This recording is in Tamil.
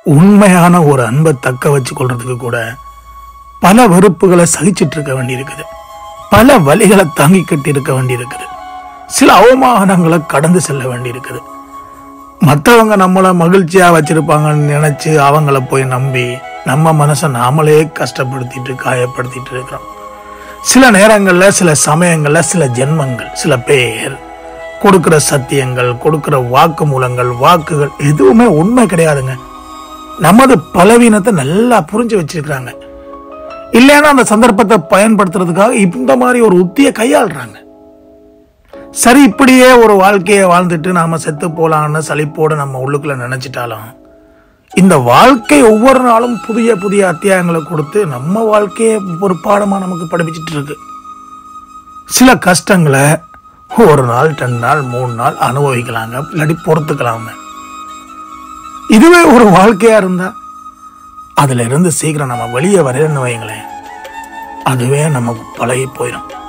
உண்மையான ஒரு அன்பை தக்க வச்சு கொள்றதுக்கு கூட பல வெறுப்புகளை சகிச்சிட்டு இருக்க வேண்டியிருக்குது பல வழிகளை தாங்கி கட்டி இருக்க வேண்டியிருக்குது சில அவமானங்களை கடந்து செல்ல வேண்டியிருக்குது மற்றவங்க நம்மளை மகிழ்ச்சியா வச்சிருப்பாங்கன்னு நினைச்சு அவங்கள போய் நம்பி நம்ம மனசை நாமளே கஷ்டப்படுத்திட்டு காயப்படுத்திட்டு இருக்கிறோம் சில நேரங்கள்ல சில சமயங்கள்ல சில ஜென்மங்கள் சில பேர் கொடுக்கிற சத்தியங்கள் கொடுக்கிற வாக்கு மூலங்கள் வாக்குகள் எதுவுமே உண்மை கிடையாதுங்க நமது பலவீனத்தை நல்லா புரிஞ்சு வச்சிருக்கிறாங்க இல்லைன்னா அந்த சந்தர்ப்பத்தை பயன்படுத்துறதுக்காக இந்த மாதிரி ஒரு உத்தியை கையாளுறாங்க சரி இப்படியே ஒரு வாழ்க்கையை வாழ்ந்துட்டு நாம செத்து போலான்னு சலிப்போட நம்ம உள்ளுக்குள்ள நினைச்சிட்டாலும் இந்த வாழ்க்கை ஒவ்வொரு நாளும் புதிய புதிய அத்தியாயங்களை கொடுத்து நம்ம வாழ்க்கையை ஒரு பாடமா நமக்கு படிப்பிச்சிட்டு இருக்கு சில கஷ்டங்களை ஒரு நாள் ரெண்டு நாள் மூணு நாள் அனுபவிக்கலாங்க இல்லாட்டி பொறுத்துக்கலாங்க இதுவே ஒரு வாழ்க்கையா இருந்தா அதுல இருந்து சீக்கிரம் நம்ம வெளியே வரலன்னு வைங்களேன் அதுவே நமக்கு பழகி போயிடும்